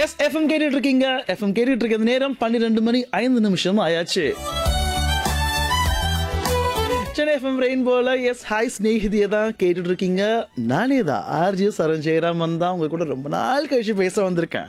S FM கேட்டுட்டு இருக்கீங்க FM கேட்டுட்டு இருக்கிற நேரம் பன்னிரெண்டு மணி ஐந்து நிமிஷம் ஆயாச்சு சென்னை எஃப்எம் ரெயின்போல எஸ் ஹாய் ஸ்நேகிதியை தான் கேட்டுட்டு இருக்கீங்க நானே தான் ஆர்ஜி சரண் ஜெயராமன் தான் உங்க கூட ரொம்ப நாள் கழிச்சு பேச வந்திருக்கேன்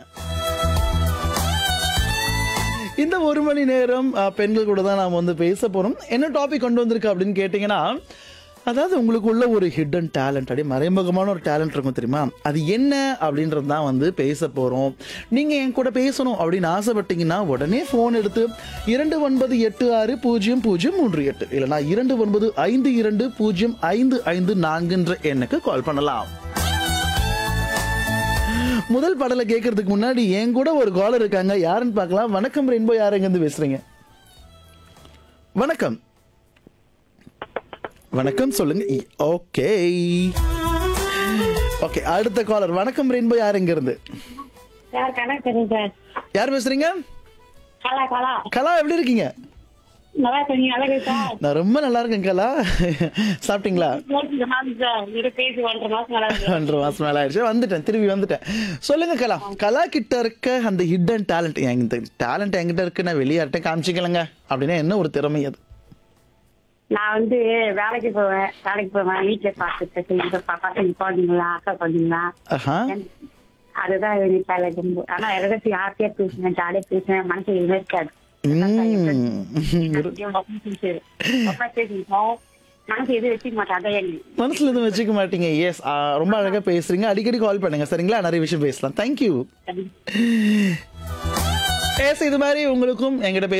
இந்த ஒரு மணி நேரம் அஹ், பெண்கள் கூட தான் நாம் வந்து பேச போறோம் என்ன டாபிக் கொண்டு வந்திருக்கு அப்படின்னு கேட்டிங்கன்னா அதாவது உங்களுக்குள்ள ஒரு ஹிடன் டேலண்ட் அப்படியே மறைமுகமான ஒரு டேலண்ட் இருக்கும் தெரியுமா அது என்ன அப்படின்றது தான் வந்து பேச போறோம் நீங்க என் கூட பேசணும் அப்படின்னு ஆசைப்பட்டீங்கன்னா உடனே ஃபோன் எடுத்து இரண்டு ஒன்பது எட்டு ஆறு பூஜ்ஜியம் பூஜ்ஜியம் மூன்று எட்டு இல்லைனா இரண்டு ஒன்பது ஐந்து இரண்டு பூஜ்ஜியம் ஐந்து ஐந்து நான்குன்ற எண்ணுக்கு கால் பண்ணலாம் முதல் பாடலை கேட்கறதுக்கு முன்னாடி என் கூட ஒரு காலர் இருக்காங்க யாருன்னு பார்க்கலாம் வணக்கம் ரெயின்போ யார் எங்கேருந்து பேசுறீங்க வணக்கம் வணக்கம் சொல்லுங்க ஓகே ஓகே அடுத்த காலர் வணக்கம் ரெயின்போ யார் எங்க இருந்து சார் கணக்கு தெரியும் சார் யார் பேசுறீங்க கலா கலா கலா எப்படி இருக்கீங்க நல்லா தெரியும் அழகு சார் நான் ரொம்ப நல்லா இருக்கேன் கலா சாப்பிட்டீங்களா மூணு மாசம் சார் இது பேசி ஒன்றரை மாசம் நல்லா இருக்கு ஒன்றரை மாசம் மேல ஆயிடுச்சு வந்துட்டேன் திரும்பி வந்துட்டேன் சொல்லுங்க கலா கலா கிட்ட இருக்க அந்த ஹிடன் டேலண்ட் இந்த டேலண்ட் என்கிட்ட இருக்கு நான் வெளியார்ட்ட காமிச்சிக்கலங்க அப்படின்னா என்ன ஒரு திறமை அது நான் வந்து வேலைக்கு போவேன் வேலைக்கு போவேன் வீட்டுல பார்த்துட்டு செஞ்சு பசங்க குழந்தைங்களா அக்கா குழந்தைங்களா ஆஹா அதுதான் எனக்கு டேலண்ட் ஆனா எதாவது யார்கிட்டயா பேசுவேன் ஜாலியா பேசுவேன் மனசு எதுவுமே இருக்காது ம். அப்பா பேசிப்போம் மனசு எதுவும் வச்சுக்க மாட்டேன் அதான் எனக்கு மனசுல எதுவும் வச்சுக்க மாட்டீங்க எஸ் ரொம்ப அழகா பேசுறீங்க அடிக்கடி கால் பண்ணுங்க சரிங்களா நிறைய விஷயம் பேசலாம் தேங்க்யூ எஸ் இது மாதிரி உங்களுக்கும் எங்கிட்ட